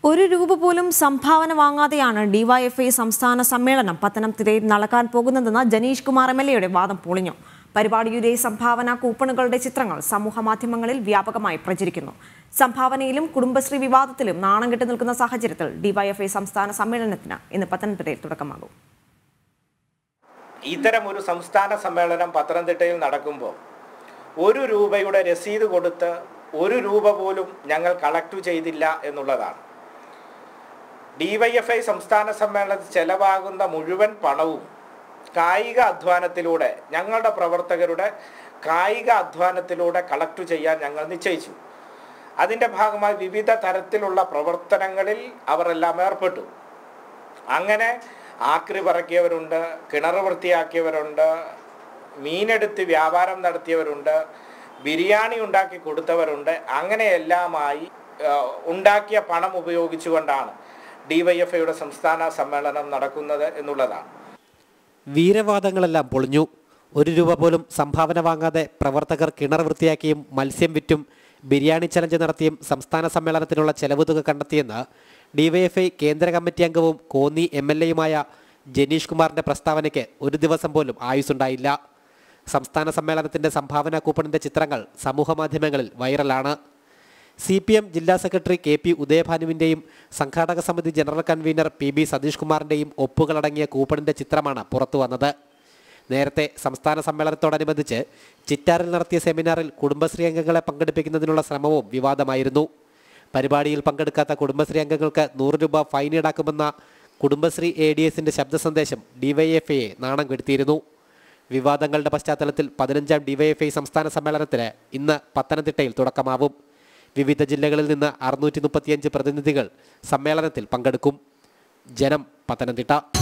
ഒരു രൂപ പോലും സംഭാവന വാങ്ങാതെയാണ് ഡിവൈഎഫ്ഐ സംസ്ഥാന സമ്മേളനം പത്തനംതിട്ടയിൽ നടക്കാൻ പോകുന്നതെന്ന് ജനീഷ് കുമാർ എം എൽ എയുടെ വാദം പൊളിഞ്ഞു പരിപാടിയുടെ സംഭാവന കൂപ്പണുകളുടെ ചിത്രങ്ങൾ സമൂഹ മാധ്യമങ്ങളിൽ വ്യാപകമായി പ്രചരിക്കുന്നു സംഭാവനയിലും കുടുംബശ്രീ വിവാദത്തിലും നാണം കെട്ടി നിൽക്കുന്ന സാഹചര്യത്തിൽ ഡിവൈഎഫ്ഐ സംസ്ഥാന സമ്മേളനത്തിന് ഇന്ന് പത്തനംതിട്ടയിൽ തുടക്കമാകും ഇത്തരം ഒരു സംസ്ഥാന സമ്മേളനം പത്തനംതിട്ടയിൽ നടക്കുമ്പോൾ ഒരു രൂപയുടെ രസീത് കൊടുത്ത് ഒരു രൂപ പോലും ഞങ്ങൾ കളക്ട് ചെയ്തില്ല എന്നുള്ളതാണ് ഡിവൈഎഫ്ഐ സംസ്ഥാന സമ്മേളനത്തിൽ ചെലവാകുന്ന മുഴുവൻ പണവും കായിക അധ്വാനത്തിലൂടെ ഞങ്ങളുടെ പ്രവർത്തകരുടെ കായിക അധ്വാനത്തിലൂടെ കളക്ട് ചെയ്യാൻ ഞങ്ങൾ നിശ്ചയിച്ചു അതിൻ്റെ ഭാഗമായി വിവിധ തരത്തിലുള്ള പ്രവർത്തനങ്ങളിൽ അവരെല്ലാം ഏർപ്പെട്ടു അങ്ങനെ ആക്രി പറക്കിയവരുണ്ട് കിണർ വൃത്തിയാക്കിയവരുണ്ട് മീനെടുത്ത് വ്യാപാരം നടത്തിയവരുണ്ട് ബിരിയാണി ഉണ്ടാക്കി കൊടുത്തവരുണ്ട് അങ്ങനെയെല്ലാമായി ആ, ഉണ്ടാക്കിയ പണം ഉപയോഗിച്ചുകൊണ്ടാണ് ഡിവൈഎഫ്ഐയുടെ സംസ്ഥാന സമ്മേളനം നടക്കുന്നത് എന്നുള്ളതാണ് വീരവാദങ്ങളെല്ലാം പൊളിഞ്ഞു ഒരു രൂപ പോലും സംഭാവന വാങ്ങാതെ പ്രവർത്തകർ കിണർ വൃത്തിയാക്കിയും മത്സ്യം വിറ്റും ബിരിയാണി ചലഞ്ച് നടത്തിയും സംസ്ഥാന സമ്മേളനത്തിനുള്ള ചെലവ് തുക കണ്ടെത്തിയെന്ന് ഡിവൈഎഫ്ഐ കേന്ദ്ര കമ്മിറ്റി അംഗവും കോന്നി എം എൽ എയുമായ ജനീഷ് കുമാറിന്റെ പ്രസ്താവനയ്ക്ക് ഒരു ദിവസം പോലും ആയുസുണ്ടായില്ല സംസ്ഥാന സമ്മേളനത്തിന്റെ സംഭാവന കൂപ്പണിന്റെ ചിത്രങ്ങൾ സമൂഹമാധ്യമങ്ങളിൽ വൈറലാണ് സി പി എം ജില്ലാ സെക്രട്ടറി കെ പി ഉദയഭാനുവിൻ്റെയും സംഘാടക സമിതി general convener P B Satheesh കുമാറിൻ്റെയും ഒപ്പുകളടങ്ങിയ കൂപ്പണിൻ്റെ ചിത്രമാണ് പുറത്തു വന്നത് നേരത്തെ സംസ്ഥാന സമ്മേളനത്തോടനുബന്ധിച്ച് ചിറ്റാറിൽ നടത്തിയ സെമിനാറിൽ കുടുംബശ്രീ അംഗങ്ങളെ പങ്കെടുപ്പിക്കുന്നതിനുള്ള ശ്രമവും വിവാദമായിരുന്നു പരിപാടിയിൽ പങ്കെടുക്കാത്ത കുടുംബശ്രീ അംഗങ്ങൾക്ക് നൂറ് രൂപ ഫൈൻ ഈടാക്കുമെന്ന കുടുംബശ്രീ എ ഡി എസിൻ്റെ ശബ്ദ സന്ദേശം ഡിവൈഎഫ്ഐയെ നാണം കെടുത്തിയിരുന്നു വിവാദങ്ങളുടെ പശ്ചാത്തലത്തിൽ പതിനഞ്ചാം ഡിവൈഎഫ്ഐ സംസ്ഥാന സമ്മേളനത്തിന് ഇന്ന് പത്തനംതിട്ടയിൽ തുടക്കമാവും വിവിധ ജില്ലകളിൽ നിന്ന് അറുന്നൂറ്റി മുപ്പത്തിയഞ്ച് പ്രതിനിധികൾ സമ്മേളനത്തിൽ പങ്കെടുക്കും ജനം പത്തനംതിട്ട